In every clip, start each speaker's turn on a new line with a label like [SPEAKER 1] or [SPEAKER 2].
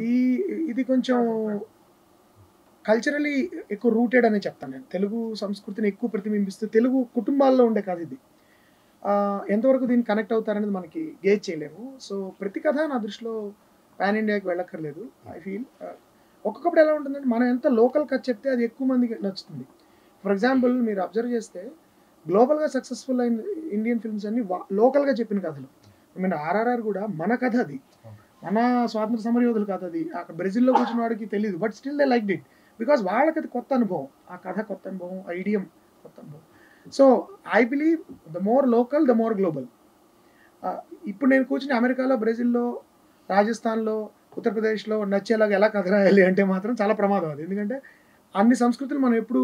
[SPEAKER 1] ఈ ఇది కొంచెం కల్చరలీ ఎక్కువ రూటెడ్ అని చెప్తాను నేను తెలుగు సంస్కృతిని ఎక్కువ ప్రతిబింబిస్తూ తెలుగు కుటుంబాల్లో ఉండే కథ ఇది ఆ, ఎంతవరకు దీన్ని కనెక్ట్ అవుతారనేది మనకి గేజ్ చేయలేము సో ప్రతి కథ నా దృష్టిలో పాన్ ఇండియాకి వెళ్ళక్కర్లేదు ఐ ఫీల్ ఒక్కొక్కప్పుడు ఎలా ఉంటుందంటే మనం ఎంత లోకల్ కథ చెప్తే అది ఎక్కువ మందికి నచ్చుతుంది ఫర్ ఎగ్జాంపుల్ మీరు అబ్జర్వ్ చేస్తే గ్లోబల్గా సక్సెస్ఫుల్ అయిన ఇండియన్ ఫిల్మ్స్ అన్ని వా- లోకల్గా చెప్పిన కథలు ఐ మీన్ ఆర్ఆర్ఆర్ కూడా మన కథ అది మన స్వాతంత్ర సమరయోధుల కథ అది అక్కడ బ్రెజిల్లో కూర్చున్న వాడికి తెలియదు but still they like it because వాళ్ళకి అది కొత్త అనుభవం ఆ కథ కొత్త అనుభవం ఐడియం కొత్త అనుభవం so I believe the more local the more global ఇప్పుడు నేను కూర్చుని అమెరికాలో బ్రెజిల్లో రాజస్థాన్లో ఉత్తరప్రదేశ్లో నచ్చేలాగా ఎలా కథ రాయాలి అంటే మాత్రం చాలా ప్రమాదం అది ఎందుకంటే అన్ని సంస్కృతులు మనం ఎప్పుడు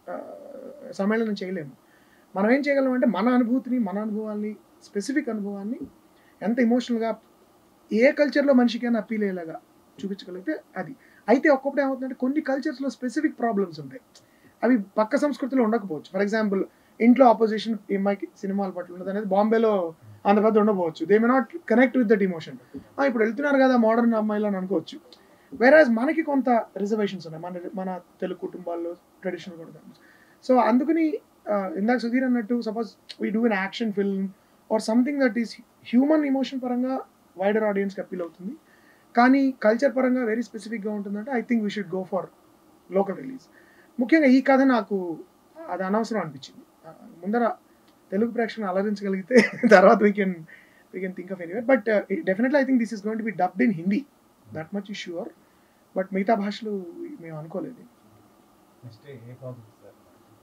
[SPEAKER 1] సమ్మేళనం చేయలేము మనం ఏం చేయగలం అంటే మన అనుభూతిని మన అనుభవాల్ని స్పెసిఫిక్ అనుభవాన్ని ఎంత ఎమోషనల్గా ఏ కల్చర్లో మనిషికైనా అప్పీల్ అయ్యేలాగా చూపించగలిగితే అది అయితే ఒక్కొక్కటి ఏమవుతుందంటే కొన్ని కల్చర్స్లో స్పెసిఫిక్ ప్రాబ్లమ్స్ ఉంటాయి అవి పక్క సంస్కృతిలో ఉండకపోవచ్చు ఫర్ ఎగ్జాంపుల్ ఇంట్లో ఆపోజిషన్ ఈ అమ్మాయికి సినిమాల పట్ల ఉన్నది అనేది బాంబేలో అంత పెద్ద ఉండకపోవచ్చు they may not connect with that emotion ఇప్పుడు వెళ్తున్నారు కదా మోడర్న్ అమ్మాయిలు అని అనుకోవచ్చు వేరాజ్ మనకి కొంత రిజర్వేషన్స్ ఉన్నాయి మన మన తెలుగు కుటుంబాల్లో ట్రెడిషనల్ కూడా సో అందుకని ఆ, ఇందాక సుధీర్ అన్నట్టు suppose we do an action film or something that is human emotion పరంగా వైడర్ ఆడియన్స్కి అప్పీల్ అవుతుంది కానీ కల్చర్ పరంగా వెరీ స్పెసిఫిక్గా ఉంటుందంటే I think we should go for local release ముఖ్యంగా ఈ కథ నాకు అది అనవసరం అనిపించింది ఆ, ముందర తెలుగు ప్రేక్షకులను అలరించగలిగితే తర్వాత we can we can think of anywhere but definitely I think this is going to be dubbed in Hindi that much ఈ ష్యూర్ బట్ మిగతా భాషలు మేము అనుకోలేదు
[SPEAKER 2] నెక్స్ట్ ఏ ప్రాజెక్ట్ సార్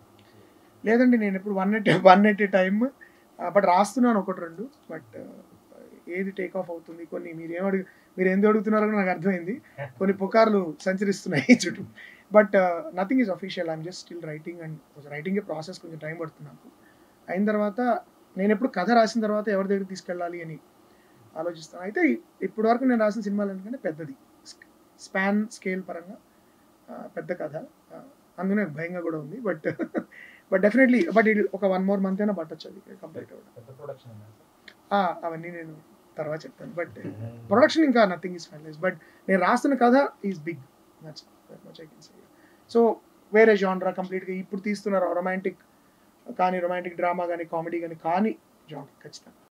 [SPEAKER 1] లేదండి నేను ఇప్పుడు one at one at a time but రాస్తున్నాను ఒకటి రెండు బట్ ఏది టేక్ ఆఫ్ అవుతుంది కొన్ని మీరు ఏం అడుగు మీరు ఎందుకు అడుగుతున్నారో కూడా నాకు అర్థమైంది కొన్ని పుకార్లు సంచరిస్తున్నాయి చుట్టూ but nothing is official I'm just still writing and writing a process కొంచెం టైం పడుతుంది నాకు అయిన తర్వాత నేను ఎప్పుడు కథ రాసిన తర్వాత ఎవరి దగ్గరికి తీసుకెళ్ళాలి అని ఆలోచిస్తాను అయితే ఇప్పటి వరకు నేను రాసిన సినిమాలు ఎందుకంటే పెద్దది స్పాన్ స్కేల్ పరంగా ఆ, పెద్ద కథ ఆ, అందుకనే భయంగా కూడా ఉంది బట్ బట్ డెఫినెట్లీ బట్ ఇది ఒక వన్ మోర్ మంత్ అయినా పట్టచ్చు అది కంప్లీట్ అవ్వడం
[SPEAKER 2] పెద్ద ప్రొడక్షన్ ఉందా సార్
[SPEAKER 1] ఆ, అవన్నీ నేను తర్వాత చెప్తాను బట్ ప్రొడక్షన్ ఇంకా నథింగ్ ఈస్ ఫైనలైజ్ బట్ నేను రాస్తున్న కథ is big that's much I can say so వేరే జానరా కంప్లీట్గా ఇప్పుడు తీస్తున్నారు రొమాంటిక్ కానీ రొమాంటిక్ డ్రామా కానీ కామెడీ కానీ కానీ జానర్ ఖచ్చితంగా